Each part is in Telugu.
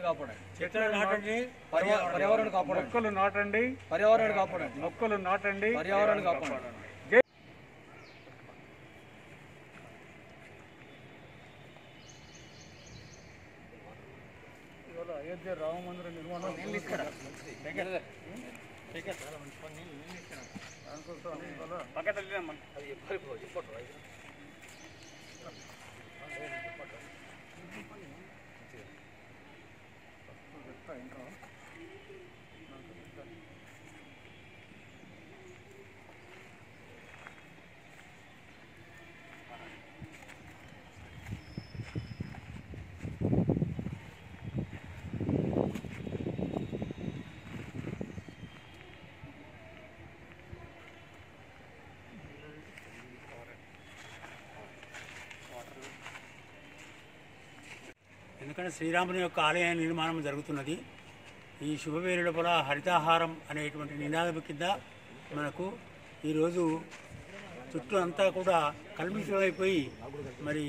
కాపాడండి చెట్లు నాటండి పర్యా- పర్యావరణం కాపాడండి మొక్కలు నాటండి పర్యావరణం కాపాడండి మొక్కలు నాటండి పర్యావరణం కాపాడండి ఇవాళ అయోధ్య రామ మందిర నిర్మాణం దానికోసం ఇవాళ ఎందుకంటే శ్రీరాముని యొక్క ఆలయ నిర్మాణం జరుగుతున్నది ఈ శుభవేరు లోపల హరితాహారం అనేటువంటి నినాదం కింద మనకు ఈరోజు చుట్టూ అంతా కూడా కల్పితమైపోయి మరి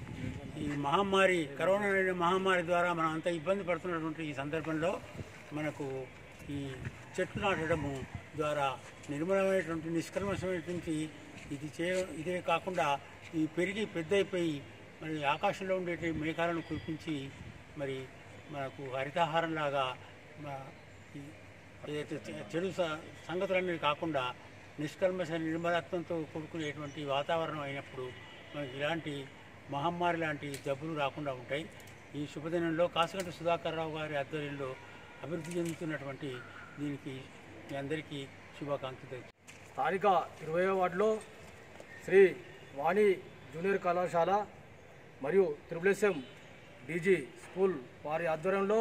ఈ మహమ్మారి కరోనా అనే మహమ్మారి ద్వారా మనం అంత ఇబ్బంది పడుతున్నటువంటి ఈ సందర్భంలో మనకు ఈ చెట్లు నాటడము ద్వారా నిర్మలమైనటువంటి నిష్కల్మషమైనటువంటి ఇది చే ఇదే కాకుండా ఈ పెరిగి పెద్ద అయిపోయి మరి ఆకాశంలో ఉండే మేఘాలను కురిపించి మరి మనకు హరితాహారంలాగా మ- ఈ ఏదైతే చె- చెడు స- సంగతులన్నీ కాకుండా నిష్కల్మష నిర్మలత్వంతో కూడుకునేటువంటి వాతావరణం అయినప్పుడు మనకి ఇలాంటి మహమ్మారి లాంటి జబ్బులు రాకుండా ఉంటాయి ఈ శుభదినంలో కాసిగంట సుధాకర్ రావు గారి ఆధ్వర్యంలో అభివృద్ధి చెందుతున్నటువంటి దీనికి మీ అందరికీ శుభాకాంక్షలు తెలుసు స్థానిక ఇరవై వార్డులో శ్రీ వాణి జూనియర్ కళాశాల మరియు త్రిపులేశం డీజీ స్కూల్ వారి ఆధ్వర్యంలో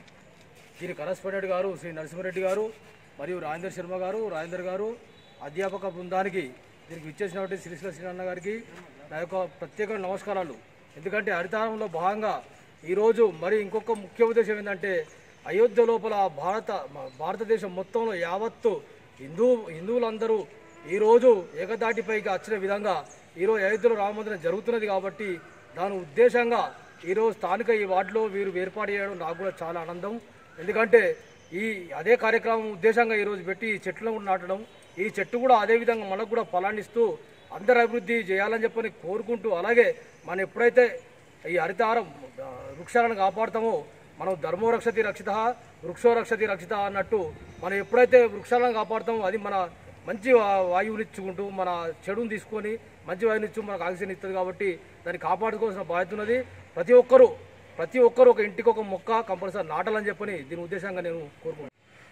దీని కరస్పాండెంట్ గారు శ్రీ నరసింహారెడ్డి గారు మరియు రాజేందర్ శర్మ గారు రాజేందర్ గారు అధ్యాపక బృందానికి దీనికి ఇచ్చేసినటువంటి శ్రీశ్వర శ్రీనన్న గారికి నా యొక్క ప్రత్యేక నమస్కారాలు ఎందుకంటే హరితారంలో భాగంగా ఈరోజు మరి ఇంకొక ముఖ్య ఉద్దేశం ఏంటంటే అయోధ్య లోపల భారత భారతదేశం మొత్తంలో యావత్తు హిందూ హిందువులందరూ ఈరోజు ఏకదాటిపైకి వచ్చిన విధంగా ఈరోజు అయోధ్యలో రామ మందిరం జరుగుతున్నది కాబట్టి దాని ఉద్దేశంగా ఈరోజు స్థానిక ఈ వార్డులో వీరు ఏర్పాటు చేయడం నాకు కూడా చాలా ఆనందం ఎందుకంటే ఈ అదే కార్యక్రమం ఉద్దేశంగా ఈరోజు పెట్టి ఈ చెట్లను కూడా నాటడం ఈ చెట్టు కూడా అదే విధంగా మనకు కూడా ఫలాన్నిస్తూ అందరు అభివృద్ధి చేయాలని చెప్పని కోరుకుంటూ అలాగే మనం ఎప్పుడైతే ఈ హరితహారం ఆ, వృక్షాలను కాపాడుతామో మనం ధర్మో రక్షతి రక్షిత వృక్షో రక్షతి రక్షిత అన్నట్టు మనం ఎప్పుడైతే వృక్షాలను కాపాడుతామో అది మన మంచి వా- వాయువునిచ్చుకుంటూ మన చెడుని తీసుకొని మంచి వాయువునిచ్చు మనకు ఆక్సిజన్ ఇస్తుంది కాబట్టి దాన్ని కాపాడుకోవాల్సిన బాధ్యత ఉన్నది ప్రతి ఒక్కరూ ప్రతి ఒక్కరూ ఒక ఇంటికి ఒక మొక్క కంపల్సరీ నాటాలని చెప్పని దీని ఉద్దేశంగా నేను కోరుకుంటున్నాను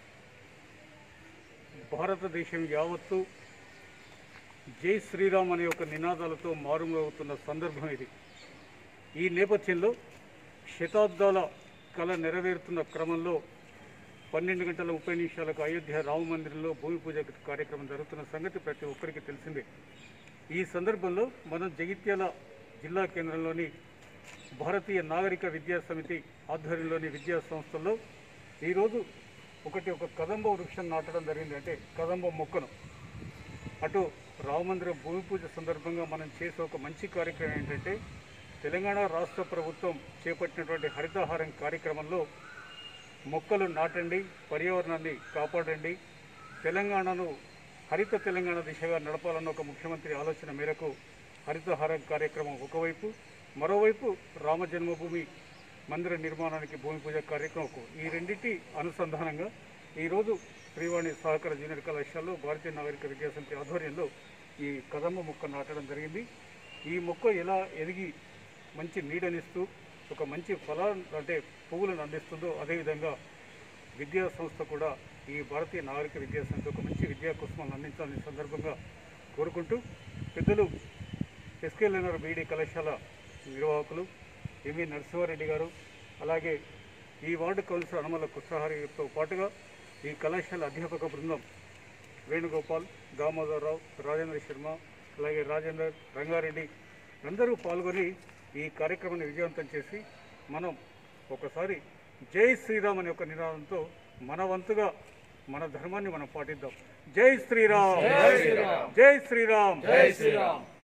భారతదేశం యావత్తు జై శ్రీరామ్ అనే ఒక నినాదాలతో మారుమోగుతున్న సందర్భం ఇది ఈ నేపథ్యంలో శతాబ్దాల కళ నెరవేరుతున్న క్రమంలో పన్నెండు గంటల ముప్పై నిమిషాలకు అయోధ్య రామ మందిరంలో భూమి పూజ కార్యక్రమం జరుగుతున్న సంగతి ప్రతి ఒక్కరికి తెలిసిందే ఈ సందర్భంలో మనం జగిత్యాల జిల్లా కేంద్రంలోని భారతీయ నాగరిక విద్యా సమితి ఆధ్వర్యంలోని విద్యా సంస్థల్లో ఈరోజు ఒకటి ఒక కదంబ వృక్షం నాటడం జరిగింది అంటే కదంబ మొక్కను అటు రామమందిర భూమి పూజ సందర్భంగా మనం చేసే ఒక మంచి కార్యక్రమం ఏంటంటే తెలంగాణ రాష్ట్ర ప్రభుత్వం చేపట్టినటువంటి హరితహారం కార్యక్రమంలో మొక్కలు నాటండి పర్యావరణాన్ని కాపాడండి తెలంగాణను హరిత తెలంగాణ దిశగా నడపాలన్న ఒక ముఖ్యమంత్రి ఆలోచన మేరకు హరితహారం కార్యక్రమం ఒకవైపు మరోవైపు రామ జన్మభూమి మందిర నిర్మాణానికి భూమి పూజ కార్యక్రమం ఒక- ఈ రెండింటి అనుసంధానంగా ఈరోజు శ్రీవాణి సహకార జూనియర్ కళాశాలలో భారతీయ నాగరిక విద్యాసమితి ఆధ్వర్యంలో ఈ కదమ్మ మొక్క నాటడం జరిగింది ఈ మొక్క ఎలా ఎదిగి మంచి నీడనిస్తూ ఒక మంచి ఫలాన్ని అంటే పువ్వులను అందిస్తుందో అదేవిధంగా విద్యా సంస్థ కూడా ఈ భారతీయ నాగరిక విద్యా సంస్థ ఒక మంచి విద్యా కుసుమాలను అందించాలని సందర్భంగా కోరుకుంటూ పెద్దలు ఎస్కేఎల్ఎన్ఆర్ బీడీ కళాశాల నిర్వాహకులు ఎంవి నరసింహారెడ్డి గారు అలాగే ఈ వార్డు కౌన్సిలర్ అనుమల కృష్ణహారితో పాటుగా ఈ కళాశాల అధ్యాపక బృందం వేణుగోపాల్ దామోదరరావు రాజేంద్ర శర్మ అలాగే రాజేందర్ రంగారెడ్డి అందరూ పాల్గొని ఈ కార్యక్రమాన్ని విజయవంతం చేసి మనం ఒకసారి జై శ్రీరామ్ అనే ఒక నినాదంతో మన వంతుగా మన ధర్మాన్ని మనం పాటిద్దాం జై శ్రీరామ్ జై శ్రీరామ్ జై శ్రీరామ్